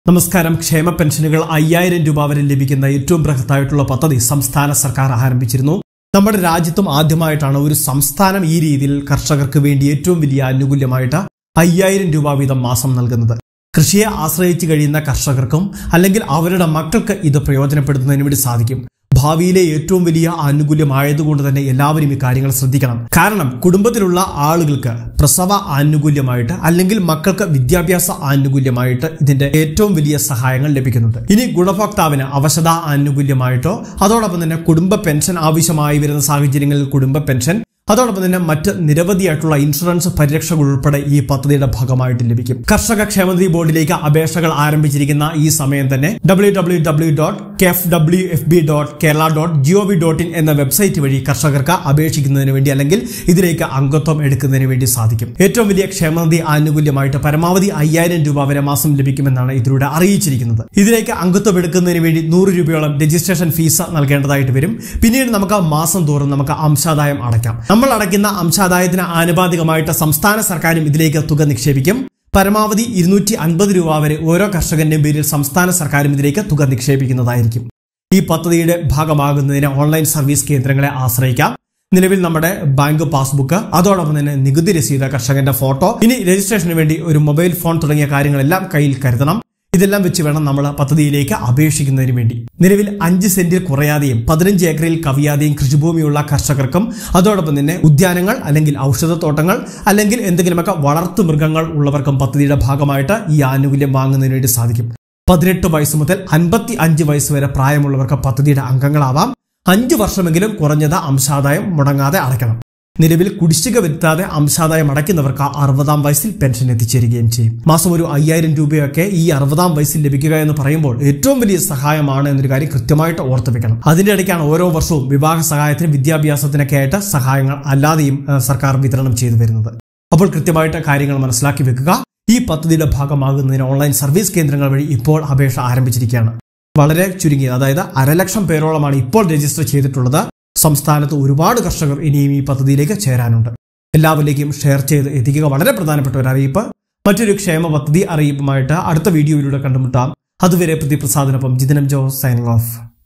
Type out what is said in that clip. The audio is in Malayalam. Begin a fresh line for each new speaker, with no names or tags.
നമസ്കാരം ക്ഷേമ പെൻഷനുകൾ അയ്യായിരം രൂപ വരെ ലഭിക്കുന്ന ഏറ്റവും ബൃഹത്തായിട്ടുള്ള പദ്ധതി സംസ്ഥാന സർക്കാർ ആരംഭിച്ചിരുന്നു നമ്മുടെ രാജ്യത്തും ആദ്യമായിട്ടാണ് ഒരു സംസ്ഥാനം ഈ രീതിയിൽ കർഷകർക്ക് വേണ്ടി ഏറ്റവും വലിയ ആനുകൂല്യമായിട്ട് അയ്യായിരം രൂപ വീതം മാസം നൽകുന്നത് കൃഷിയെ ആശ്രയിച്ച് കഴിയുന്ന കർഷകർക്കും അല്ലെങ്കിൽ അവരുടെ മക്കൾക്ക് ഇത് പ്രയോജനപ്പെടുത്തുന്നതിന് വേണ്ടി സാധിക്കും ഭാവിയിലെ ഏറ്റവും വലിയ ആനുകൂല്യമായതുകൊണ്ട് തന്നെ എല്ലാവരും ഈ കാര്യങ്ങൾ ശ്രദ്ധിക്കണം കാരണം കുടുംബത്തിലുള്ള ആളുകൾക്ക് പ്രസവ ആനുകൂല്യമായിട്ട് അല്ലെങ്കിൽ മക്കൾക്ക് വിദ്യാഭ്യാസ ആനുകൂല്യമായിട്ട് ഇതിന്റെ ഏറ്റവും വലിയ സഹായങ്ങൾ ലഭിക്കുന്നുണ്ട് ഇനി ഗുണഭോക്താവിന് അവശത ആനുകൂല്യമായിട്ടോ അതോടൊപ്പം തന്നെ കുടുംബ പെൻഷൻ ആവശ്യമായി വരുന്ന സാഹചര്യങ്ങളിൽ കുടുംബ പെൻഷൻ അതോടൊപ്പം തന്നെ മറ്റ് നിരവധിയായിട്ടുള്ള ഇൻഷുറൻസ് പരിരക്ഷകൾ ഉൾപ്പെടെ ഈ പദ്ധതിയുടെ ഭാഗമായിട്ട് ലഭിക്കും കർഷക ക്ഷേമനിധി ബോർഡിലേക്ക് അപേക്ഷകൾ ആരംഭിച്ചിരിക്കുന്ന ഈ സമയം തന്നെ W W W dot kef W F B dot Kerala dot gov dot in എന്ന വെബ്സൈറ്റ് വഴി കർഷകർക്ക് അപേക്ഷിക്കുന്നതിന് വേണ്ടി അല്ലെങ്കിൽ ഇതിലേക്ക് അംഗത്വം എടുക്കുന്നതിന് വേണ്ടി സാധിക്കും ഏറ്റവും വലിയ ക്ഷേമനിധി ആനുകൂല്യമായിട്ട് പരമാവധി അയ്യായിരം രൂപ വരെ മാസം ലഭിക്കുമെന്നാണ് ഇതിലൂടെ അറിയിച്ചിരിക്കുന്നത് ഇതിലേക്ക് അംഗത്വം എടുക്കുന്നതിന് വേണ്ടി നൂറ് രൂപയോളം രജിസ്ട്രേഷൻ ഫീസ് നൽകേണ്ടതായിട്ട് വരും പിന്നീട് നമുക്ക് മാസം തോറും നമുക്ക് അംശാദായം അടയ്ക്കാം നമ്മൾ അടയ്ക്കുന്ന അംശാദായത്തിന് ആനുപാതികമായിട്ട് സംസ്ഥാന സർക്കാരും ഇതിലേക്ക് തുക നിക്ഷേപിക്കും പരമാവധി ഇരുന്നൂറ്റി അൻപത് രൂപ വരെ ഓരോ കർഷകന്റെയും പേരിൽ സംസ്ഥാന സർക്കാരും ഇതിലേക്ക് തുക നിക്ഷേപിക്കുന്നതായിരിക്കും ഈ പദ്ധതിയുടെ ഭാഗമാകുന്നതിന് ഓൺലൈൻ സർവീസ് കേന്ദ്രങ്ങളെ ആശ്രയിക്കാം നിലവിൽ നമ്മുടെ ബാങ്ക് പാസ്ബുക്ക് അതോടൊപ്പം തന്നെ നികുതി രസീത് കർഷകന്റെ ഫോട്ടോ ഇനി രജിസ്ട്രേഷന് വേണ്ടി ഒരു മൊബൈൽ ഫോൺ തുടങ്ങിയ കാര്യങ്ങളെല്ലാം കയ്യിൽ കരുതണം ഇതെല്ലാം വെച്ച് വേണം നമ്മൾ പദ്ധതിയിലേക്ക് അപേക്ഷിക്കുന്നതിന് വേണ്ടി നിലവിൽ അഞ്ച് സെന്റിൽ കുറയാതെയും പതിനഞ്ച് ഏക്കറിൽ കവിയാതെയും കൃഷിഭൂമിയുള്ള കർഷകർക്കും അതോടൊപ്പം തന്നെ ഉദ്യാനങ്ങൾ അല്ലെങ്കിൽ ഔഷധത്തോട്ടങ്ങൾ അല്ലെങ്കിൽ എന്തെങ്കിലുമൊക്കെ വളർത്തു മൃഗങ്ങൾ ഉള്ളവർക്കും പദ്ധതിയുടെ ഭാഗമായിട്ട് ഈ ആനുകൂല്യം വാങ്ങുന്നതിന് വേണ്ടി സാധിക്കും പതിനെട്ട് വയസ്സ് മുതൽ അൻപത്തി അഞ്ച് വയസ്സ് വരെ പ്രായമുള്ളവർക്ക് പദ്ധതിയുടെ അംഗങ്ങളാവാം അഞ്ചു വർഷമെങ്കിലും കുറഞ്ഞത് അംശാദായം മുടങ്ങാതെ അടയ്ക്കണം നിലവിൽ കുടിശ്ശിക വരുത്താതെ അംശാദായം അടയ്ക്കുന്നവർക്ക് അറുപതാം വയസ്സിൽ പെൻഷൻ എത്തിച്ചേരുകയും ചെയ്യും മാസം ഒരു അയ്യായിരം രൂപയൊക്കെ ഈ അറുപതാം വയസ്സിൽ ലഭിക്കുക എന്ന് പറയുമ്പോൾ ഏറ്റവും വലിയ സഹായമാണ് എന്നൊരു കാര്യം കൃത്യമായിട്ട് ഓർത്തു വെക്കണം അതിന്റെ ഇടയ്ക്കാണ് ഓരോ വർഷവും വിവാഹ സഹായത്തിന് വിദ്യാഭ്യാസത്തിനൊക്കെ ആയിട്ട് സഹായങ്ങൾ അല്ലാതെയും ഏഹ്, സർക്കാർ വിതരണം ചെയ്തു വരുന്നത് അപ്പോൾ കൃത്യമായിട്ട് കാര്യങ്ങൾ മനസ്സിലാക്കി വെക്കുക ഈ പദ്ധതിയുടെ ഭാഗമാകുന്നതിന് ഓൺലൈൻ സർവീസ് കേന്ദ്രങ്ങൾ വഴി ഇപ്പോൾ അപേക്ഷ ആരംഭിച്ചിരിക്കുകയാണ് വളരെ ചുരുങ്ങിയത് അതായത് അരലക്ഷം പേരോളമാണ് ഇപ്പോൾ രജിസ്റ്റർ ചെയ്തിട്ടുള്ളത് സംസ്ഥാനത്ത് ഒരുപാട് കർഷകർ ഇനിയും ഈ പദ്ധതിയിലേക്ക് ചേരാനുണ്ട് എല്ലാവരിലേക്കും ഷെയർ ചെയ്ത് എത്തിക്കുക വളരെ പ്രധാനപ്പെട്ട ഒരു അറിയിപ്പ് മറ്റൊരു ക്ഷേമ പദ്ധതി അറിയിപ്പുമായിട്ട് അടുത്ത വീഡിയോയിലൂടെ കണ്ടുമുട്ടാം അതുവരെ പ്രതിപ്രസാദിനൊപ്പം ജിതനം ജോസ് സൈനിങ് ഓഫ്